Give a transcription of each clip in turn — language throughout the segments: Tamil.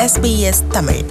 SBS தமிழ்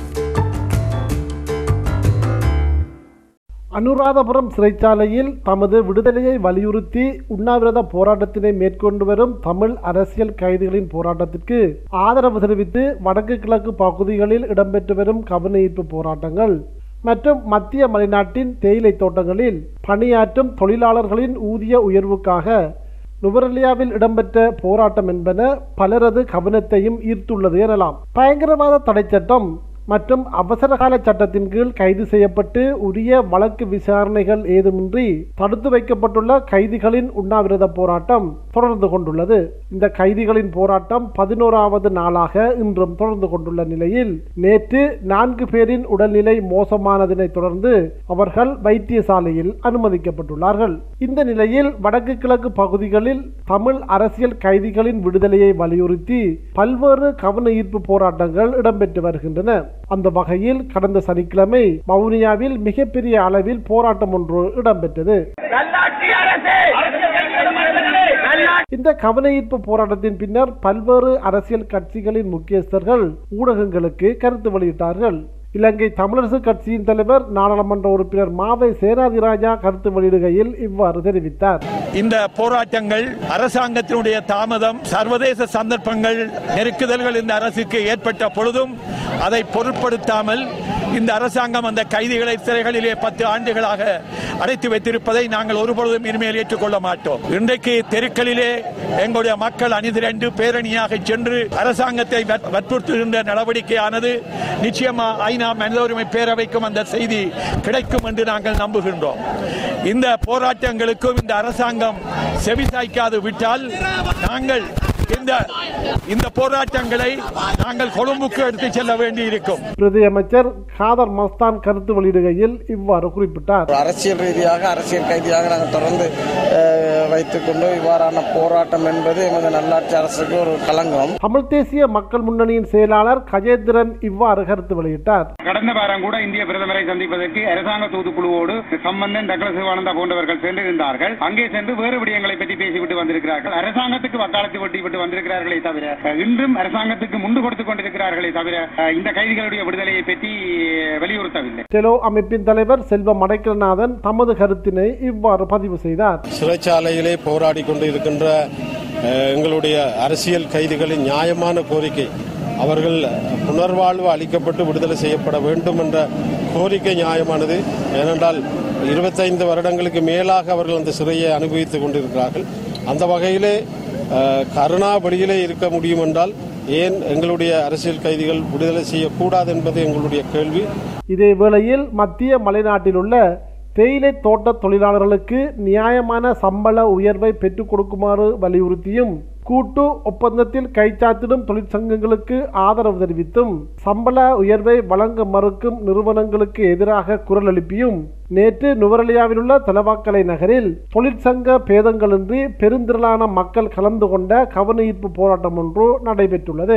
அனுராதபுரம் சிறைச்சாலையில் தமது விடுதலையை வலியுறுத்தி உண்ணாவிரத போராட்டத்தினை மேற்கொண்டு வரும் தமிழ் அரசியல் கைதிகளின் போராட்டத்திற்கு ஆதரவு தெரிவித்து வடக்கு கிழக்கு பகுதிகளில் இடம்பெற்று வரும் கவனஈர்ப்பு போராட்டங்கள் மற்றும் மத்திய மலைநாட்டின் தேயிலை தோட்டங்களில் பணியாற்றும் தொழிலாளர்களின் ஊதிய உயர்வுக்காக நுவரெலியாவில் இடம்பெற்ற போராட்டம் என்பன பலரது கவனத்தையும் ஈர்த்துள்ளது எனலாம் பயங்கரவாத தடை சட்டம் மற்றும் அவசரகால சட்டத்தின் கீழ் கைது செய்யப்பட்டு உரிய வழக்கு விசாரணைகள் ஏதுமின்றி தடுத்து வைக்கப்பட்டுள்ள கைதிகளின் உண்ணாவிரத போராட்டம் தொடர்ந்து கொண்டுள்ளது இந்த கைதிகளின் போராட்டம் பதினோராவது நாளாக இன்றும் தொடர்ந்து கொண்டுள்ள நிலையில் நேற்று நான்கு பேரின் உடல்நிலை மோசமானதினை தொடர்ந்து அவர்கள் வைத்தியசாலையில் அனுமதிக்கப்பட்டுள்ளார்கள் இந்த நிலையில் வடக்கு கிழக்கு பகுதிகளில் தமிழ் அரசியல் கைதிகளின் விடுதலையை வலியுறுத்தி பல்வேறு கவன ஈர்ப்பு போராட்டங்கள் இடம்பெற்று வருகின்றன அந்த வகையில் கடந்த சனிக்கிழமை வவுனியாவில் மிகப்பெரிய அளவில் போராட்டம் ஒன்று இடம்பெற்றது நல்லாட்சி அரசே நல்லாட்சி இந்த கவன ஈர்ப்பு போராட்டத்தின் பின்னர் பல்வேறு அரசியல் கட்சிகளின் முக்கியஸ்தர்கள் ஊடகங்களுக்கு கருத்து வெளியிட்டார்கள் இலங்கை தமிழரசு கட்சியின் தலைவர் நாடாளுமன்ற உறுப்பினர் மாவை சேனாதிராஜா கருத்து வெளியிடுகையில் இவ்வாறு தெரிவித்தார் இந்த போராட்டங்கள் அரசாங்கத்தினுடைய தாமதம் சர்வதேச சந்தர்ப்பங்கள் நெருக்குதல்கள் இந்த அரசுக்கு ஏற்பட்ட பொழுதும் அதை பொருட்படுத்தாமல் இந்த அரசாங்கம் அந்த கைதிகளை சிறைகளிலே பத்து ஆண்டுகளாக அடைத்து வைத்திருப்பதை நாங்கள் ஒருபொழுதும் இனிமேல் ஏற்றுக்கொள்ள மாட்டோம் இன்றைக்கு தெருக்களிலே எங்களுடைய மக்கள் அணிதிரண்டு பேரணியாக சென்று அரசாங்கத்தை வற்- வற்புறுத்துகின்ற நடவடிக்கையானது நிச்சயமா ஐநா மனித உரிமை பேரவைக்கும் அந்த செய்தி கிடைக்கும் என்று நாங்கள் நம்புகின்றோம் இந்த போராட்டங்களுக்கும் இந்த அரசாங்கம் செவிசாய்க்காது விட்டால் நாங்கள் இந்த இந்த போராட்டங்களை நாங்கள் கொழும்புக்கு எடுத்துச் செல்ல வேண்டியிருக்கும் பிரதி அமைச்சர் காதர் மஸ்தான் கருத்து வெளியிடுகையில் இவ்வாறு குறிப்பிட்டார் அரசியல் ரீதியாக அரசியல் கைதியாக நாங்கள் தொடர்ந்து அஹ், வைத்துக்கொண்டு இவ்வாறான போராட்டம் என்பது எமது நல்லாட்சி அரசுக்கு ஒரு களங்கம் தமிழ் தேசிய மக்கள் முன்னணியின் செயலாளர் கஜேந்திரன் இவ்வாறு கருத்து வெளியிட்டார் கடந்த வாரம் கூட இந்திய பிரதமரை சந்திப்பதற்கு அரசாங்க தூதுக்குழுவோடு சம்பந்தன் டக்ளஸ் சிவானந்தா போன்றவர்கள் சென்றிருந்தார்கள் அங்கே சென்று வேறு விடயங்களை பற்றி பேசிவிட்டு வந்திருக்கிறார்கள் அரசாங்கத்துக்கு வக்காலத்து ஒட்டிவிட்டு வந்திருக்கிறார்களே தவிர அஹ், இன்றும் அரசாங்கத்துக்கு முண்டு கொடுத்துக் கொண்டிருக்கிறார்களே தவிர அஹ், இந்த கைதிகளுடைய விடுதலையை பற்றி வலியுறுத்தவில்லை டெலோ அமைப்பின் தலைவர் செல்வம் அடைக்கலநாதன் தமது கருத்தினை இவ்வாறு பதிவு செய்தார் சிறைச்சாலையிலே போராடி கொண்டு இருக்கின்ற அஹ், எங்களுடைய அரசியல் கைதிகளின் நியாயமான கோரிக்கை அவர்கள் புனர்வாழ்வு அளிக்கப்பட்டு விடுதலை செய்யப்பட வேண்டும் என்ற கோரிக்கை நியாயமானது ஏனென்றால் இருபத்தைந்து வருடங்களுக்கு மேலாக அவர்கள் அந்த சிறையை அனுபவித்துக் கொண்டிருக்கிறார்கள் அந்த வகையிலே அஹ், கருணா வெளியிலே இருக்க முடியும் என்றால் ஏன் எங்களுடைய அரசியல் கைதிகள் விடுதலை செய்யக்கூடாது என்பது எங்களுடைய கேள்வி இதே வேளையில் மத்திய மலைநாட்டில் உள்ள தேயிலை தோட்ட தொழிலாளர்களுக்கு நியாயமான சம்பள உயர்வை பெற்றுக் கொடுக்குமாறு வலியுறுத்தியும் கூட்டு ஒப்பந்தத்தில் கைச்சாத்திடும் தொழிற்சங்கங்களுக்கு ஆதரவு தெரிவித்தும் சம்பள உயர்வை வழங்க மறுக்கும் நிறுவனங்களுக்கு எதிராக குரல் எழுப்பியும் நேற்று நுவரெலியாவில் உள்ள தலவாக்கலை நகரில் தொழிற்சங்க பேதங்களின்றி பெருந்திரளான மக்கள் கலந்து கொண்ட கவன ஈர்ப்பு போராட்டம் ஒன்று நடைபெற்றுள்ளது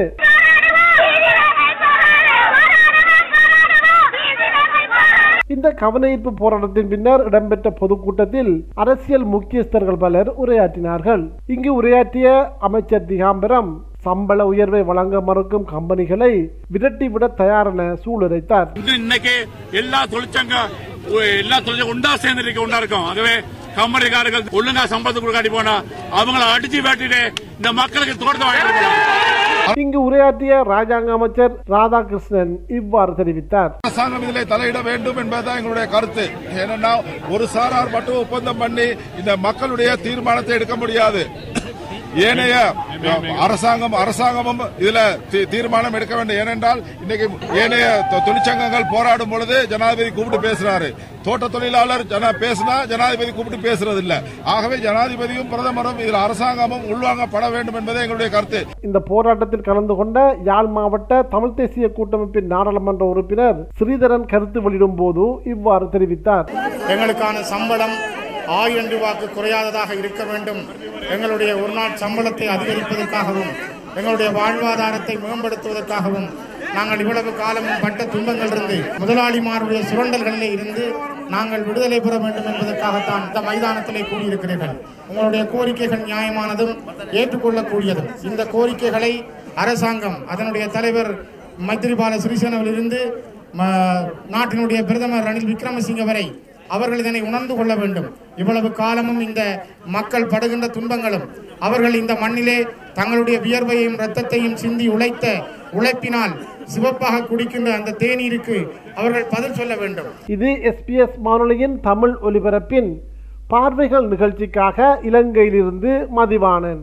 இந்த கவனஈர்ப்பு போராட்டத்தின் பின்னர் இடம்பெற்ற பொதுக்கூட்டத்தில் அரசியல் முக்கியஸ்தர்கள் பலர் உரையாற்றினார்கள் இங்கு உரையாற்றிய அமைச்சர் திகாம்பரம் சம்பள உயர்வை வழங்க மறுக்கும் கம்பெனிகளை விரட்டிவிட தயாரென சூளுரைத்தார் இன்னும் இன்னைக்கு எல்லா தொழிற்சங்க எல்லா தொழிற்சங்கம் உண்டா சேர்ந்து இருக்க உண்டா இருக்கும் ஆகவே கம்பெனிக்காரர்கள் ஒழுங்கா சம்பளத்தை கொடுக்காட்டி போனா அவங்கள அடிச்சு வேட்டிட்டு இந்த மக்களுக்கு தோட்டத்தை வாங்கிட்டு போனாங்க இங்கு உரையாற்றிய ராஜாங்க அமைச்சர் ராதாகிருஷ்ணன் இவ்வாறு தெரிவித்தார் அரசாங்கம் இதிலே தலையிட வேண்டும் என்பதுதான் எங்களுடைய கருத்து ஏனென்னா ஒரு சாரார் மட்டும் ஒப்பந்தம் பண்ணி இந்த மக்களுடைய தீர்மானத்தை எடுக்க முடியாது ஏனைய அரசாங்கம் அரசாங்கமும் இதுல தீ- தீர்மானம் எடுக்க வேண்டும் ஏனென்றால் இன்னைக்கு ஏனைய தொ- தொழிற்சங்கங்கள் போராடும் பொழுது ஜனாதிபதி கூப்பிட்டு பேசுறாரு தோட்ட தொழிலாளர் ஜன பேசினா ஜனாதிபதி கூப்பிட்டு பேசுறது இல்ல ஆகவே ஜனாதிபதியும் பிரதமரும் இதில் அரசாங்கமும் உள்வாங்கப்பட வேண்டும் என்பதே எங்களுடைய கருத்து இந்த போராட்டத்தில் கலந்து கொண்ட யாழ் மாவட்ட தமிழ் தேசிய கூட்டமைப்பின் நாடாளுமன்ற உறுப்பினர் ஸ்ரீதரன் கருத்து வெளியிடும் போது இவ்வாறு தெரிவித்தார் எங்களுக்கான சம்பளம் ஆயிரம் ரூபாய்க்கு குறையாததாக இருக்க வேண்டும் எங்களுடைய ஒரு நாள் சம்பளத்தை அதிகரிப்பதற்காகவும் எங்களுடைய வாழ்வாதாரத்தை மேம்படுத்துவதற்காகவும் நாங்கள் இவ்வளவு காலமும் பட்ட துன்பங்களிலிருந்து முதலாளிமாருடைய சுரண்டல்களிலே இருந்து நாங்கள் விடுதலை பெற வேண்டும் என்பதற்காகத்தான் இந்த மைதானத்திலே கூடியிருக்கிறீர்கள் உங்களுடைய கோரிக்கைகள் நியாயமானதும் ஏற்றுக்கொள்ளக்கூடியதும் இந்த கோரிக்கைகளை அரசாங்கம் அதனுடைய தலைவர் மைத்திரிபால சிறிசேனவிலிருந்து ம- நாட்டினுடைய பிரதமர் ரணில் விக்ரமசிங்க வரை அவர்கள் இதனை உணர்ந்து கொள்ள வேண்டும் இவ்வளவு காலமும் இந்த மக்கள் படுகின்ற துன்பங்களும் அவர்கள் இந்த மண்ணிலே தங்களுடைய வியர்வையும் இரத்தத்தையும் சிந்தி உழைத்த உழைப்பினால் சிவப்பாக குடிக்கின்ற அந்த தேநீருக்கு அவர்கள் பதில் சொல்ல வேண்டும் இது எஸ்பிஎஸ் வானொலியின் தமிழ் ஒலிபரப்பின் பார்வைகள் நிகழ்ச்சிக்காக இலங்கையிலிருந்து மதிவாணன்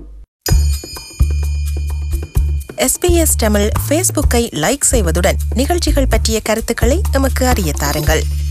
எஸ்பிஎஸ் தமிழ் ஃபேஸ்புக்கை லைக் செய்வதுடன் நிகழ்ச்சிகள் பற்றிய கருத்துக்களை எமக்கு அறிய தாருங்கள்